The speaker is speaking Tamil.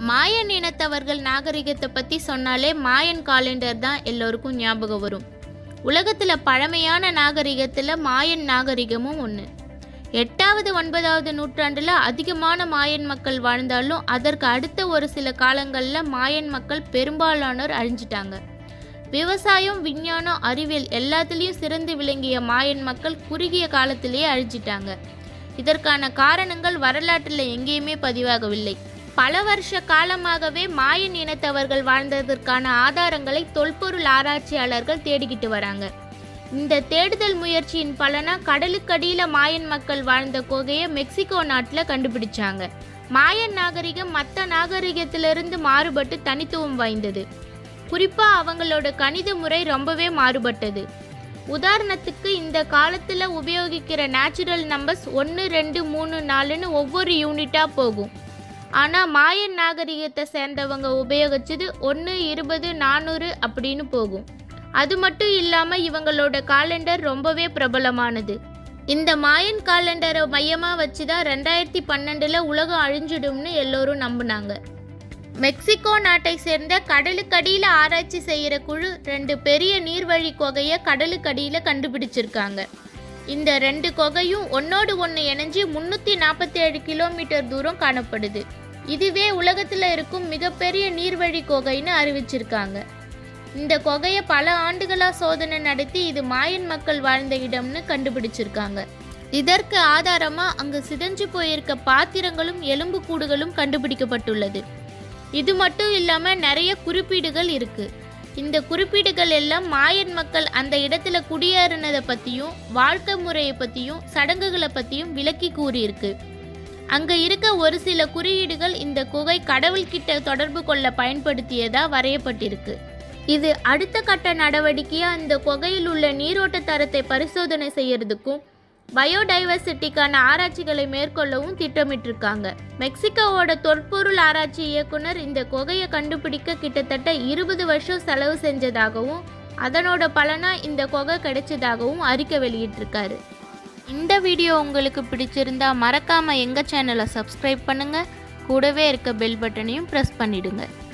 மாயன் இனத்தவர்கள் நாகரிகத்தை பற்றி சொன்னாலே மாயன் காலண்டர் தான் எல்லோருக்கும் ஞாபகம் வரும் உலகத்தில் பழமையான நாகரிகத்தில் மாயன் நாகரிகமும் ஒன்று எட்டாவது ஒன்பதாவது நூற்றாண்டில் அதிகமான மாயன் மக்கள் வாழ்ந்தாலும் அதற்கு அடுத்த ஒரு சில காலங்களில் மாயன் மக்கள் பெரும்பாலானோர் அழிஞ்சிட்டாங்க விவசாயம் விஞ்ஞானம் அறிவியல் எல்லாத்துலேயும் சிறந்து விளங்கிய மாயன் மக்கள் குறுகிய காலத்திலேயே அழிஞ்சிட்டாங்க இதற்கான காரணங்கள் வரலாற்றில் எங்கேயுமே பதிவாகவில்லை பல வருஷ காலமாகவே மாயன் இனத்தவர்கள் வாழ்ந்ததற்கான ஆதாரங்களை தொல்பொருள் ஆராய்ச்சியாளர்கள் தேடிக்கிட்டு வராங்க இந்த தேடுதல் முயற்சியின் பலனா கடலுக்கடியில மாயன் மக்கள் வாழ்ந்த குகையை மெக்சிகோ நாட்டில் கண்டுபிடிச்சாங்க மாயன் நாகரிகம் மற்ற நாகரிகத்திலிருந்து மாறுபட்டு தனித்துவம் வாய்ந்தது குறிப்பா அவங்களோட கணித முறை ரொம்பவே மாறுபட்டது உதாரணத்துக்கு இந்த காலத்தில் உபயோகிக்கிற நேச்சுரல் நம்பர்ஸ் ஒன்று ரெண்டு மூணு நாலுன்னு ஒவ்வொரு யூனிட்டாக போகும் ஆனால் மாயன் நாகரிகத்தை சேர்ந்தவங்க உபயோகிச்சது ஒன்று இருபது நானூறு அப்படின்னு போகும் அது மட்டும் இல்லாமல் இவங்களோட காலண்டர் ரொம்பவே பிரபலமானது இந்த மாயன் காலண்டரை மையமாக வச்சு தான் ரெண்டாயிரத்தி பன்னெண்டில் உலகம் அழிஞ்சிடும்னு எல்லோரும் நம்பினாங்க மெக்சிகோ நாட்டை சேர்ந்த கடலுக்கடியில் ஆராய்ச்சி செய்கிற குழு ரெண்டு பெரிய நீர்வழி குகையை கடலுக்கடியில் கண்டுபிடிச்சிருக்காங்க இந்த ரெண்டு குகையும் ஒன்னோடு ஒன்று இணைஞ்சு முந்நூற்றி நாற்பத்தி ஏழு கிலோமீட்டர் தூரம் காணப்படுது இதுவே உலகத்தில் இருக்கும் மிகப்பெரிய நீர்வழி குகைன்னு அறிவிச்சிருக்காங்க இந்த குகையை பல ஆண்டுகளாக சோதனை நடத்தி இது மாயன் மக்கள் வாழ்ந்த இடம்னு கண்டுபிடிச்சிருக்காங்க இதற்கு ஆதாரமாக அங்கு சிதைஞ்சு போயிருக்க பாத்திரங்களும் எலும்புக்கூடுகளும் கண்டுபிடிக்கப்பட்டுள்ளது இது மட்டும் இல்லாமல் நிறைய குறிப்பீடுகள் இருக்கு இந்த குறிப்பீடுகள் எல்லாம் மாயன் மக்கள் அந்த இடத்துல குடியேறினதை பற்றியும் வாழ்க்கை முறையை பற்றியும் சடங்குகளை பற்றியும் விளக்கி கூறியிருக்கு அங்கே இருக்க ஒரு சில குறியீடுகள் இந்த குகை கடவுள்கிட்ட தொடர்பு கொள்ள பயன்படுத்தியதா வரையப்பட்டிருக்கு இது அடுத்த கட்ட நடவடிக்கையாக இந்த குகையில் உள்ள நீரோட்ட தரத்தை பரிசோதனை செய்யறதுக்கும் பயோடைவர்சிட்டிக்கான ஆராய்ச்சிகளை மேற்கொள்ளவும் திட்டமிட்டிருக்காங்க மெக்சிகோவோட தொற்பொருள் ஆராய்ச்சி இயக்குனர் இந்த குகையை கண்டுபிடிக்க கிட்டத்தட்ட இருபது வருஷம் செலவு செஞ்சதாகவும் அதனோட பலனா இந்த குகை கிடைச்சதாகவும் அறிக்கை வெளியிட்டிருக்காரு இந்த வீடியோ உங்களுக்கு பிடிச்சிருந்தா மறக்காம எங்க சேனலை சப்ஸ்கிரைப் பண்ணுங்க கூடவே இருக்க பெல் பட்டனையும் ப்ரெஸ் பண்ணிடுங்க